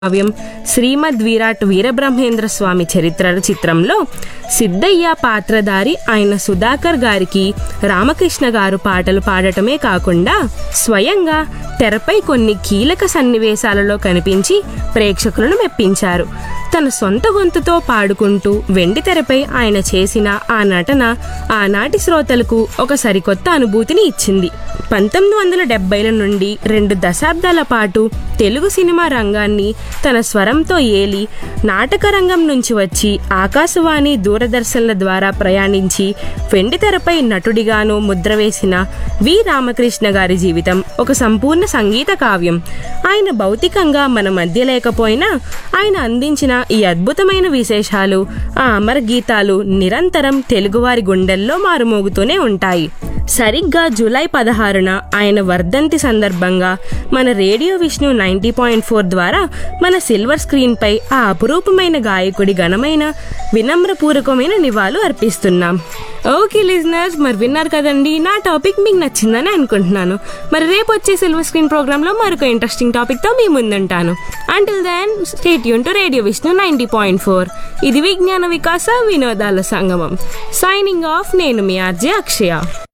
కావ్యం శ్రీమద్ విరాట్ వీరబ్రహ్మేంద్ర స్వామి చరిత్ర చిత్రంలో సిద్ధయ్య పాత్రధారి ఆయన సుధాకర్ గారికి రామకృష్ణ గారు పాటలు పాడటమే కాకుండా స్వయంగా తెరపై కొన్ని కీలక సన్నివేశాలలో కనిపించి ప్రేక్షకులను మెప్పించారు తన సొంత గొంతుతో పాడుకుంటూ వెండి తెరపై ఆయన చేసిన ఆ నటన ఆనాటి శ్రోతలకు ఒక సరికొత్త అనుభూతిని ఇచ్చింది పంతొమ్మిది వందల డెబ్బైల నుండి రెండు దశాబ్దాల పాటు తెలుగు సినిమా రంగాన్ని తన స్వరంతో ఏలి నాటక రంగం నుంచి వచ్చి ఆకాశవాణి దూరదర్శన్ల ద్వారా ప్రయాణించి వెండితెరపై నటుడిగాను ముద్ర వేసిన వి రామకృష్ణ గారి జీవితం ఒక సంపూర్ణ సంగీత కావ్యం ఆయన భౌతికంగా మన మధ్య లేకపోయినా ఆయన అందించిన ఈ అద్భుతమైన విశేషాలు ఆ అమర గీతాలు నిరంతరం తెలుగువారి గుండెల్లో మారుమోగుతూనే ఉంటాయి సరిగ్గా జూలై పదహారున ఆయన వర్ధంతి సందర్భంగా మన radio Vishnu ninety point four ద్వారా మన సిల్వర్ స్క్రీన్ పై ఆ అపురూపమైన గాయకుడి ఘనమైన వినమ్రపూర్వకమైన నివాళులు అర్పిస్తున్నాం ఓకే లిజనర్స్ మరి విన్నారు కదండి నా టాపిక్ మీకు నచ్చిందని అనుకుంటున్నాను మరి రేపు వచ్చే సిల్వర్ స్క్రీన్ ప్రోగ్రాంలో మరొక ఇంట్రెస్టింగ్ టాపిక్తో మీ ముందుంటాను అంటిల్ దెన్ స్టేట్ యూన్ to radio Vishnu ninety point four ఇది విజ్ఞాన వికాస వినోదాల సంగమం సైనింగ్ ఆఫ్ నేను మీ ఆర్జే అక్షయ